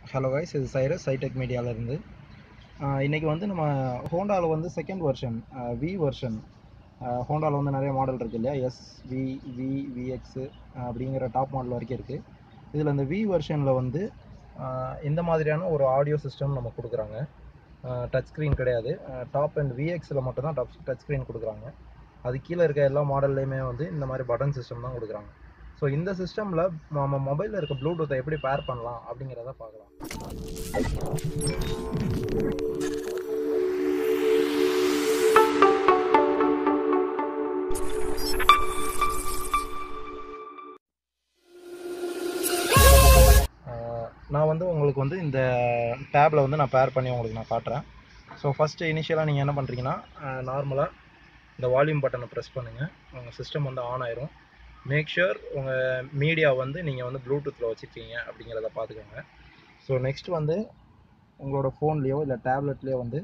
hello guys இது சைரஸ் சைடெக் மீடியாவிலேருந்து இன்றைக்கி வந்து நம்ம ஹோண்டாவில் வந்து செகண்ட் வெர்ஷன் வி வெர்ஷன் ஹோண்டாவில் வந்து நிறைய மாடல் இருக்குது இல்லையா எஸ் வி வி விஎக்ஸு அப்படிங்கிற டாப் மாடல் வரைக்கும் இருக்குது இதில் இந்த வி வெர்ஷனில் வந்து ஆஹ் இந்த மாதிரியான ஒரு ஆடியோ சிஸ்டம் நம்ம கொடுக்குறாங்க டச் ஸ்க்ரீன் கிடையாது டாப் அண்ட் விஎக்ஸில் மட்டும் தான் டச் டச் ஸ்க்ரீன் கொடுக்குறாங்க அது கீழே இருக்க எல்லா மாடல்லையுமே வந்து இந்த மாதிரி பட்டன் சிஸ்டம் தான் கொடுக்குறாங்க ஸோ இந்த சிஸ்டமில் நம்ம மொபைலில் இருக்க ப்ளூடூத்தை எப்படி பேர் பண்ணலாம் அப்படிங்கிறத பார்க்கலாம் ஆஹ் நான் வந்து உங்களுக்கு வந்து இந்த டேப்பில் வந்து நான் பேர் பண்ணி உங்களுக்கு நான் காட்டுறேன் ஸோ ஃபஸ்ட்டு இனிஷியலாக நீங்கள் என்ன பண்ணுறீங்கன்னா நார்மலாக இந்த வால்யூம் பட்டனை ப்ரெஸ் பண்ணுங்கள் உங்கள் சிஸ்டம் வந்து ஆன் ஆயிரும் மேக் ஷுர் உங்கள் மீடியா வந்து நீங்கள் வந்து ப்ளூடூத்தில் வச்சுருக்கீங்க அப்படிங்கிறத பார்த்துக்கோங்க ஸோ நெக்ஸ்ட் வந்து உங்களோட ஃபோன்லேயோ இல்லை டேப்லெட்லேயோ வந்து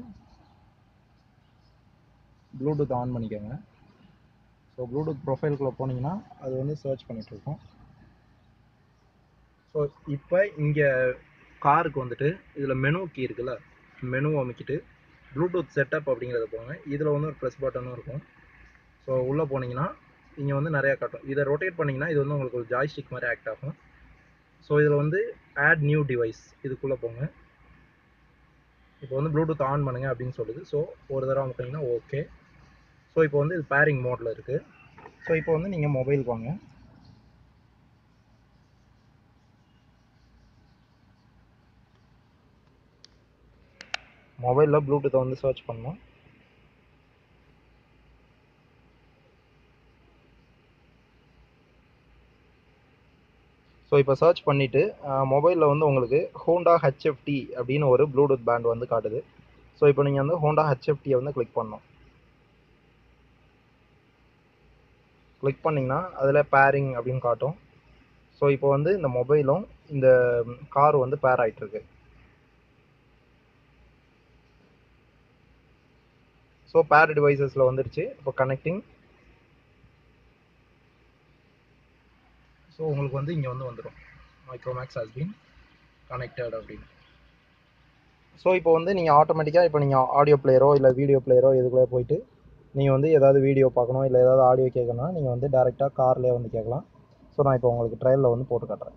ப்ளூடூத் ஆன் பண்ணிக்கோங்க ஸோ ப்ளூடூத் ப்ரொஃபைல்குள்ளே போனீங்கன்னா அது வந்து சர்ச் பண்ணிகிட்ருக்கோம் ஸோ இப்போ இங்கே காருக்கு வந்துட்டு இதில் மெனு கீ இருக்குல்ல மெனு அமைக்கிட்டு ப்ளூடூத் செட்டப் அப்படிங்கிறத போங்க இதில் வந்து ஒரு ப்ரெஸ் பட்டனும் இருக்கும் ஸோ உள்ளே போனீங்கன்னா இங்கே வந்து நிறையா காட்டும் இதை ரொட்டேட் பண்ணிங்கன்னா இது வந்து உங்களுக்கு ஒரு ஜாய்ஸ்டிக் மாதிரி ஆக்ட் ஆகும் ஸோ இதில் வந்து ஆட் நியூ டிவைஸ் இதுக்குள்ளே போங்க இப்போ வந்து ப்ளூடூத் ஆன் பண்ணுங்க அப்படின்னு சொல்லுது ஸோ ஒரு தடவை அமுக்கிங்கன்னா ஓகே ஸோ இப்போ வந்து இது பேரிங் மோடில் இருக்குது ஸோ இப்போ வந்து நீங்கள் மொபைலுக்கு வாங்க மொபைலில் ப்ளூடூத்தை வந்து சர்ச் பண்ணணும் ஸோ இப்போ சர்ச் பண்ணிவிட்டு மொபைலில் வந்து உங்களுக்கு ஹோண்டா ஹெச்எஃப்டி அப்படின்னு ஒரு ப்ளூடூத் பேண்ட் வந்து காட்டுது ஸோ இப்போ நீங்கள் வந்து ஹோண்டா ஹெச்எஃப்டியை வந்து கிளிக் பண்ணணும் கிளிக் பண்ணிங்கன்னா அதில் பேரிங் அப்படின்னு காட்டும் ஸோ இப்போ வந்து இந்த மொபைலும் இந்த கார் வந்து பேர் ஆகிட்டுருக்கு ஸோ பேர் டிவைசஸில் வந்துருச்சு இப்போ கனெக்டிங் ஸோ உங்களுக்கு வந்து இங்கே வந்து வந்துடும் மைக்ரோமேக்ஸ் ஹஸ் பீன் கனெக்டட் அப்படின்னு ஸோ இப்போ வந்து நீங்கள் ஆட்டோமேட்டிக்காக இப்போ நீங்கள் ஆடியோ பிளேயரோ இல்லை வீடியோ பிளேயரோ இதுக்குள்ளே போயிட்டு நீங்கள் வந்து ஏதாவது வீடியோ பார்க்கணும் இல்லை ஏதாவது ஆடியோ கேட்கணும்னா நீங்கள் வந்து டேரெக்டாக கார்லேயே வந்து கேட்கலாம் ஸோ நான் இப்போ உங்களுக்கு ட்ரையலில் வந்து போட்டு காட்டுறேன்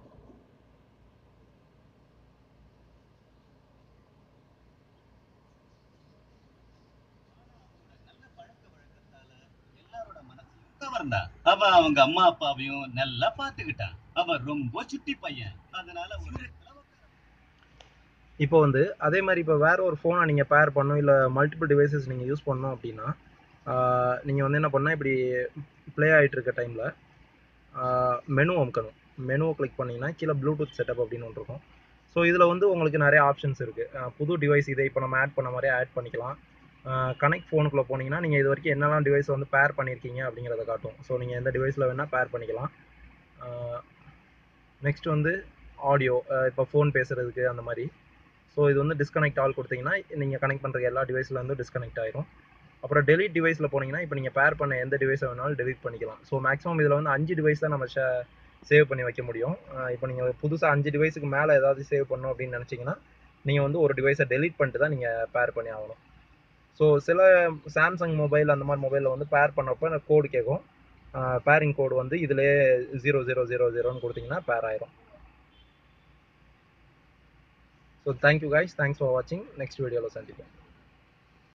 எல்லாரோட மனசையும் கவர்ந்தான் அவன் அவங்க அம்மா அப்பாவையும் நல்லா பாத்துக்கிட்டான் அவன் ரொம்ப சுட்டி பையன் அதனால ஒரு இப்போ வந்து அதே மாதிரி இப்போ வேற ஒரு ஃபோனை நீங்கள் பேர் பண்ணணும் இல்லை மல்டிபிள் டிவைசஸ் நீங்கள் யூஸ் பண்ணணும் அப்படின்னா நீங்கள் வந்து என்ன பண்ணால் இப்படி ப்ளே ஆகிட்டு இருக்க டைமில் மெனு அமுக்கணும் மெனுவை கிளிக் பண்ணிங்கன்னா கீழே ப்ளூடூத் செட்டப் அப்படின்னு ஒன்று இருக்கும் ஸோ இதில் வந்து உங்களுக்கு நிறைய ஆப்ஷன்ஸ் இருக்குது புது டிவைஸ் இதை இப்போ நம்ம ஆட் பண்ண மாதிரியே ஆட் பண்ணிக்கலாம் கனெக்ட் ஃபோனுக்குள்ளே போனீங்கன்னா நீங்கள் இது வரைக்கும் என்னெல்லாம் டிவைஸ் வந்து பேர் பண்ணியிருக்கீங்க அப்படிங்கிறத காட்டும் ஸோ நீங்கள் எந்த டிவைஸில் வேணால் பேர் பண்ணிக்கலாம் நெக்ஸ்ட் வந்து ஆடியோ இப்போ ஃபோன் பேசுகிறதுக்கு அந்த மாதிரி ஸோ இது வந்து டிஸ்கனெக்ட் ஆல் கொடுத்தீங்கன்னா நீங்கள் கனெக்ட் பண்ணுற எல்லா டிவைஸில் வந்து டிஸ்கனெக்ட் ஆயிரும் அப்புறம் டெலிட் டிவைஸில் போனீங்கன்னா இப்போ நீங்கள் பேர் பண்ண எந்த டிவைஸை வேணாலும் டெலிட் பண்ணிக்கலாம் ஸோ மேக்ஸிமம் இதில் வந்து அஞ்சு டிவைஸ் தான் நம்ம சேவ் பண்ணி வைக்க முடியும் இப்போ நீங்கள் புதுசாக அஞ்சு டிவைஸுக்கு மேலே ஏதாவது சேவ் பண்ணணும் அப்படின்னு நினச்சிங்கன்னா நீங்கள் வந்து ஒரு டிவைஸை டெலிட் பண்ணிட்டு தான் நீங்கள் பேர் பண்ணி ஆகணும் ஸோ சில சாம்சங் மொபைல் அந்த மாதிரி மொபைலில் வந்து பேர் பண்ணப்போ கோடு கேட்கும் பேரிங் கோடு வந்து இதிலே ஜீரோ ஜீரோ ஜீரோ ஜீரோன்னு கொடுத்தீங்கன்னா பேர் ஆயிரும் so thank you guys thanks for வாட்சிங் நெக்ஸ்ட் வீடியோவில் சந்திப்போம்